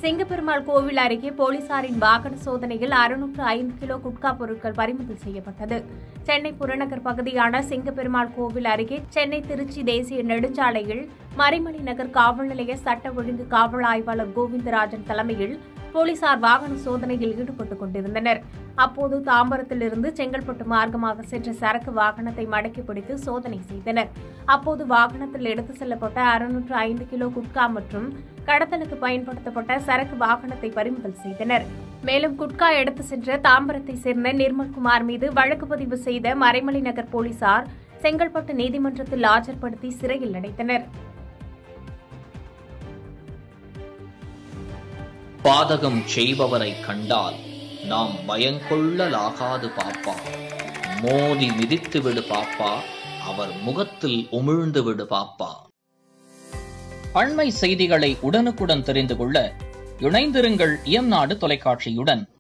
சிங்கப்பெருமாள் கோவில் அருகே போலீசாரின் வாகன சோதனையில் அறுநூற்று ஐந்து கிலோ குட்கா பொருட்கள் பறிமுதல் செய்யப்பட்டது சென்னை புறநகர் பகுதியான சிங்கப்பெருமாள் கோவில் அருகே சென்னை திருச்சி தேசிய நெடுஞ்சாலையில் மறைமலை நகர் காவல் நிலைய சட்ட ஒழுங்கு காவல் ஆய்வாளர் கோவிந்தராஜன் தலைமையில் போலீசார் வாகன சோதனையில் ஈடுபட்டுக் கொண்டிருந்தனர் அப்போது தாம்பரத்திலிருந்து செங்கல்பட்டு மார்க்கமாக சென்ற சரக்கு வாகனத்தை மடக்கி பிடித்து சோதனை செய்தனர் அப்போது வாகனத்தில் எடுத்து செல்லப்பட்ட அறுநூற்று ஐந்து கிலோ குட்கா மற்றும் கடத்தலுக்கு பயன்படுத்தப்பட்ட சரக்கு வாகனத்தை பறிமுதல் செய்தனர் மேலும் குட்கா எடுத்து சென்ற தாம்பரத்தை சேர்ந்த நிர்மல்குமார் மீது வழக்கு பதிவு செய்த மறைமலை நகர் போலீசார் செங்கல்பட்டு நீதிமன்றத்தில் ஆஜர்படுத்தி சிறையில் அடைத்தனர் பாதகம் செய்பவரை கண்டால் நாம் பயங்கொள்ளலாகாது பாப்பா மோதி மிதித்து விடு பாப்பா அவர் முகத்தில் உமிழ்ந்து விடு பாப்பா அண்மை செய்திகளை உடனுக்குடன் தெரிந்து கொள்ள இணைந்திருங்கள் இயம்நாடு தொலைக்காட்சியுடன்